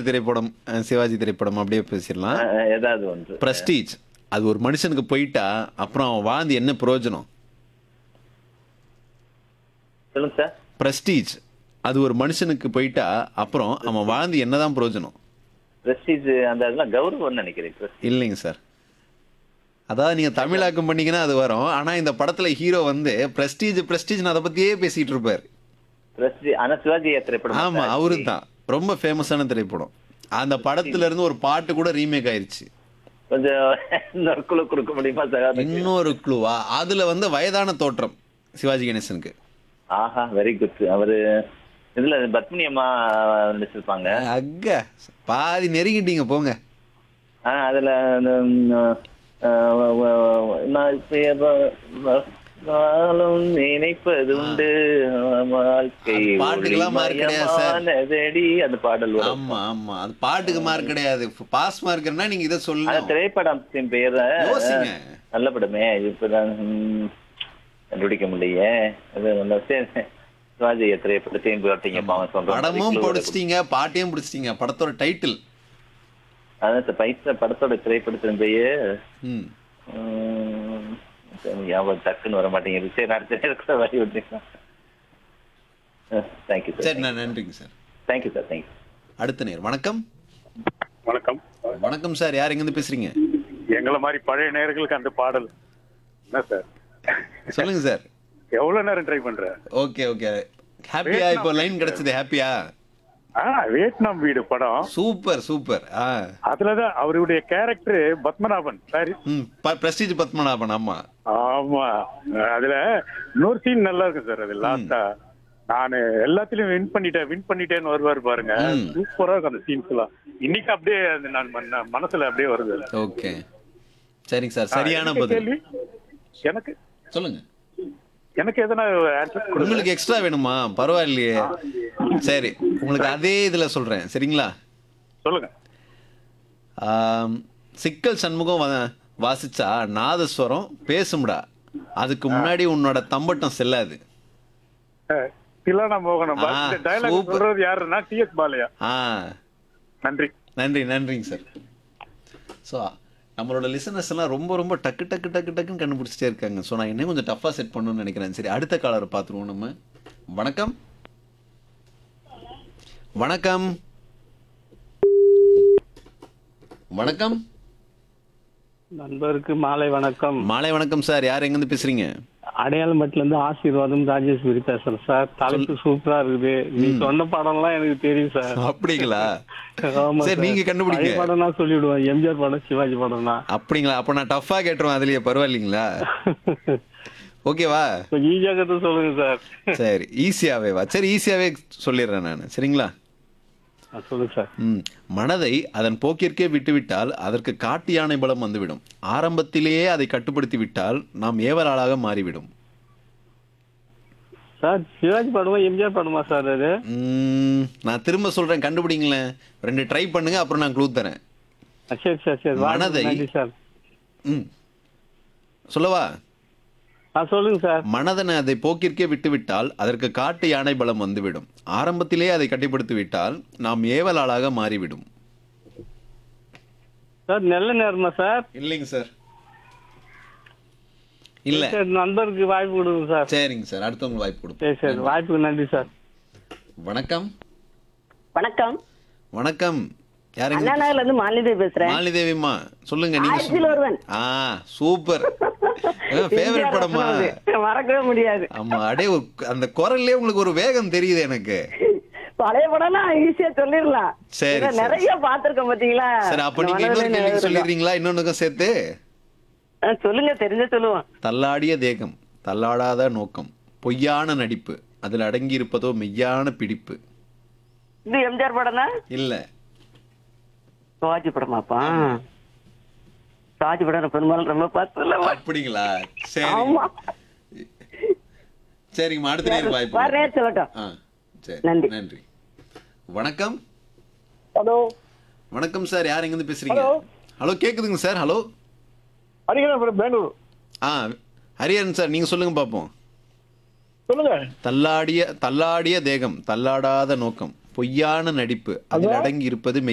எம்ஜிஆர் திரைப்படம் அஹ், சிவாஜி திரைப்படம் அப்படியே பேசிடலாம் அஹ், ஏதாவது ஒன்று பிரஸ்டீஜ் அது ஒரு மனுஷனுக்கு போயிட்டா அப்புறம் அவன் வாழ்ந்து என்ன பிரயோஜனம் சொல்லுங்க சார் பிரஸ்டீஜ் அது ஒரு மனுஷனுக்கு போயிட்டா அப்புறம் அவன் வாழ்ந்து என்னதான் பிரயோஜனம் பிரஸ்டீஜ் அந்த இதெல்லாம் கௌரவம்னு நினைக்கிறேன் Prestige. இல்லைங்க சார் அதாவது நீங்க தமிழாக்கம் பண்ணீங்கன்னா அது வரும் ஆனா இந்த படத்துல ஹீரோ வந்து பிரஸ்டீஜ் பிரஸ்டீஜ் அதை பத்தியே பேசிட்டு இருப்பாரு Prestige. ஆனா சிவாஜி திரைப்படம் ஆமா அவரு தான் ரொம்ப ஃபேமஸான திரைப்படம் அந்த படத்துல இருந்து ஒரு பாட்டு கூட ரீமேக் ஆயிருச்சு கொஞ்சம் இன்னொரு குழு கொடுக்க முடியுமா சார் இன்னொரு க்ளூவா அதுல வந்து வயதான தோற்றம் சிவாஜி கணேசனுக்கு ஆஹா வெரி குட் அவரு இதுல பத்மினி அம்மா நடிச்சிருப்பாங்க அக்க பாதி நெருங்கிட்டீங்க போங்க ஆ அதுல அந்த, ம், அஹ், வ- வ- நான் இப்ப வ- வ- வாழும் நினைப்பது உண்டு வாழ்க்கை அது பாட்டுக்கெல்லாம் mark கிடையாது சார். ஒளிமயமானதடி அந்த பாடல் வரும் ஆமா ஆமா அது பாட்டுக்கு மார்க் கிடையாது பாஸ் மார்க்னா நீங்க இதை அந்த சொல்லணும் திரைப்படத்தின் பெயர் யோசிங்க. நல்ல படமே இப்பதான் ம், கண்டுபிடிக்க முடியல அது நல்ல சரி. சிவாஜி திரைப்படத்தையும் போட்டீங்க பாவம் சொல்றேன் படமும் பிடிச்சிட்டீங்க பாட்டையும் பிடிச்சிட்டீங்க படத்தோட டைட்டில் அதான் இந்த பைசா படத்தோட திரைப்படத்தின் பெயர் ம் ம், சரி, ஞாபகம் டக்குன்னு வர மாட்டேங்குது சரி அடுத்த நேரத்தில் வழி விட்டுருக்கேன் தேங்க்யூ சரி சார் நான் நன்றிங்க சார் தேங்க்யூ சார் தேங்க்யூ அடுத்த நேர் வணக்கம் வணக்கம் வணக்கம் சார் யார் எங்கேருந்து பேசுறீங்க எங்களை மாதிரி பழைய நேயர்களுக்கு அந்த பாடல் என்ன சார் சொல்லுங்க சார் எவ்வளவு நேரம் ட்ரை பண்ற ஓகே ஓகே ஹாப்பியா இப்போ லைன் கிடைச்சது ஹாப்பியா ஆ வியட்நாம் வீடு படம் சூப்பர் சூப்பர் ஆ அதுலதான் அவருடைய கேரக்டர் பத்மநாபன் சாரி ம் பிரஸ்டீஜ் பத்மநாபன் ஆமா ஆமா அதுல இன்னொரு சீன் நல்லா இருக்கும் சார் அது லாஸ்டா நானு எல்லாத்துலயும் வின் பண்ணிட்டேன் வின் பண்ணிட்டேன்னு வருவாரு பாருங்க ம். சூப்பரா இருக்கும் அந்த சீன்ஸ் எல்லாம் இன்னைக்கு அப்படியே அந்த நான் மன- மனசுல அப்படியே வருது ஓகே சரிங்க சார் சரியான எனக்கு பதில் கேள்வி எனக்கு சொல்லுங்க எனக்கு எதனா ஆன்சர் கொடுங்க உங்களுக்கு எக்ஸ்ட்ரா வேணுமா பரவாயில்லையே சரி உங்களுக்கு அதே இதுல சொல்றேன் சரிங்களா சொல்லுங்க ஆம், சிக்கல் சண்முகம் வா- வாசிச்சா நாதஸ்வரம் பேசும்டா அதுக்கு முன்னாடி உன்னோட தம்பட்டம் செல்லாது அஹ், தில்லானா மோகனம் ஆ, டைலாக் super. சொல்றது யாருன்னா டி எஸ் பாலையா ஆ நன்றி நன்றி நன்றிங்க சார் ஸோ நம்மளோட லிசனர்ஸ் எல்லாம் ரொம்ப ரொம்ப டக்கு டக்கு டக்கு டக்குன்னு கண்டுபிடிச்சிட்டே இருக்காங்க ஸோ நான் இன்னும் கொஞ்சம் டஃப்பாக செட் பண்ணணும்னு நினைக்கிறேன் சரி அடுத்த காலரை பார்த்துருவோம் நம்ம வணக்கம் வணக்கம் வணக்கம் நண்பருக்கு மாலை வணக்கம் மாலை வணக்கம் சார் யார் எங்கேருந்து பேசுறீங்க அடையாளம்பட்டில இருந்து ஆசீர்வாதம் ராஜேஸ்வரி பேசுறேன் சார் தலைப்பு சூப்பரா இருக்குது நீ சொன்ன படம்லாம் எனக்கு தெரியும் சார் அப்படிங்களா ஆமா சரி சார். நீங்க கண்டுபிடிங்க பழைய படம்னா சொல்லிவிடுவேன் எம்ஜிஆர் படம் சிவாஜி படம்னா அப்படிங்களா அப்போ நான் டஃப்பாக கேட்டுருவேன் அதுலயே பரவாயில்லைங்களா ஓகேவா கொஞ்சம் ஈஸியா கத்து சொல்லுங்க சார் சரி ஈஸியாவே வா சரி ஈஸியாவே சொல்லிடுறேன் நான் சரிங்களா ஆ, சொல்லுங்க சார் ம் மனதை அதன் போக்கிற்கே விட்டுவிட்டால் அதற்கு காட்டு யானை பலம் வந்துவிடும் ஆரம்பத்திலேயே அதை கட்டுப்படுத்தி விட்டால் நாம் ஏவலாளாக மாறிவிடும் சார் சிவாஜி படமா எம்ஜிஆர் படமா சார் அது ம், நான் திரும்ப சொல்றேன் கண்டுபிடிங்களேன் ரெண்டு ட்ரை பண்ணுங்க அப்புறம் நான் க்ளூ தரேன் ஆ, சரி சார் சரி வாழ்த்துக்கள். மனதை- நன்றி சார் ம் சொல்லவா ஆ சொல்லுங்க சார் மனதனை அதை போக்கிற்கே விட்டுவிட்டால் அதற்கு காட்டு யானை பலம் வந்துவிடும் ஆரம்பத்திலேயே அதை கட்டுப்படுத்தி விட்டால் நாம் ஏவலாளாக மாறிவிடும் சார் நல்ல நேரமா சார் இல்லைங்க சார் இல்ல சரி நண்பருக்கு வாய்ப்பு கொடுங்க சார் சரிங்க சார் அடுத்தவங்க வாய்ப்பு கொடுப்போம் சரி சரி வாய்ப்புக்கு நன்றி சார் வணக்கம் வணக்கம் வணக்கம் யாருங்க அண்ணா நகர்ல இருந்து மாலினி பேசுறேன் மாலிதேவிம்மா சொல்லுங்க நீங்க ஆயிரத்தில் சொல்லுங்க. ஒருவன். ஆ சூப்பர் ஃபேவரட் எம்ஜிஆர் படமா ரத்னம் அது. மறக்கவே முடியாது ஆமா அடே ஒரு- அந்த குரல்லே உங்களுக்கு ஒரு வேகம் தெரியுது எனக்கு பழைய படம்னா ஈஸியா சொல்லிடலாம் சரி, இதை சரி. நிறைய பாத்திருக்கேன் பாத்தீங்களா சரி அப்ப இந்த நீங்க இன்னொரு மனதிலே கேள்வி நிறைய சொல்லிடுறீங்களா இன்னொன்னுக்கும் சேர்த்து ஆ, சொல்லுங்க தெரிஞ்ச சொல்லுவோம் தள்ளாடிய தேகம் தள்ளாடாத நோக்கம் பொய்யான நடிப்பு அதில் அடங்கி இருப்பதோ மெய்யான பிடிப்பு இது எம்ஜிஆர் படம் தான் இல்ல சிவாஜி படமாப்பா சிவாஜி படம் நான் பெரும்பாலும் ரொம்ப பார்த்ததில்ல அப்படிங்களா சரி ஆமா சரிங்கம்மா அடுத்த நேரம் வாய்ப்பு வேற கொடுங்க. நேரம் சொல்லட்டும் ஆ சரி நன்றி. நன்றி வணக்கம் ஹலோ வணக்கம் சார் யார் எங்கேருந்து பேசுறீங்க ஹலோ கேக்குதுங்க சார் ஹலோ ஹரிகரன் பெங்களூர் ஆ ஹரியரன் சார் நீங்க சொல்லுங்க பார்ப்போம் சொல்லுங்க தள்ளாடிய தள்ளாடிய தேகம் தள்ளாடாத நோக்கம் பொய்யான நடிப்பு அதில் அடங்கி இருப்பது